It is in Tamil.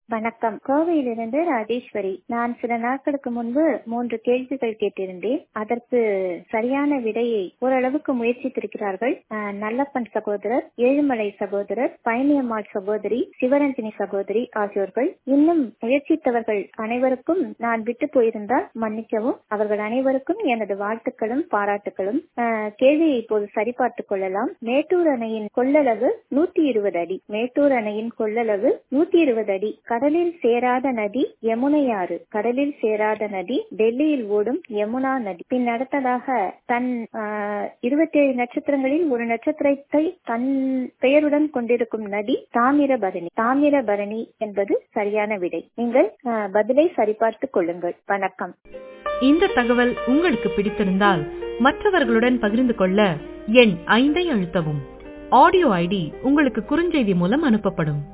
வணக்கம் கோவையிலிருந்து ராஜேஸ்வரி நான் சில நாட்களுக்கு முன்பு மூன்று கேள்விகள் கேட்டிருந்தேன் அதற்கு சரியான விடையை ஓரளவுக்கு முயற்சித்திருக்கிறார்கள் அஹ், நல்லப்பன் சகோதரர் ஏழுமலை சகோதரர் பழனியம்மாள் சகோதரி சிவரஞ்சனி சகோதரி ஆகியோர்கள் இன்னும் முயற்சித்தவர்கள் அனைவருக்கும் நான் விட்டு போயிருந்தால் மன்னிக்கவும் அவர்கள் அனைவருக்கும் எனது வாழ்த்துக்களும் பாராட்டுகளும் அஹ், கேள்வியை இப்போது சரிபார்த்துக் கொள்ளலாம் மேட்டூர் அணையின் கொள்ளளவு நூத்தி இருபது அடி மேட்டூர் அணையின் கொள்ளளவு நூத்தி இருபது அடி கடலில் சேராத நதி யமுனையாறு கடலில் சேராத நதி டெல்லியில் ஓடும் யமுனா நதி பின் அடுத்ததாக தன் இருபத்தி ஏழு நட்சத்திரங்களில் ஒரு நட்சத்திரத்தை தன் பெயருடன் கொண்டிருக்கும் நதி தாமிரபரணி தாமிரபரணி என்பது சரியான விடை நீங்கள் ஆஹ், பதிலை சரிபார்த்துக் கொள்ளுங்கள் வணக்கம் இந்த தகவல் உங்களுக்கு பிடித்திருந்தால் மற்றவர்களுடன் பகிர்ந்து கொள்ள எண் ஐந்தை அழுத்தவும் ஆடியோ ஐடி உங்களுக்கு குறுஞ்செய்தி மூலம் அனுப்பப்படும்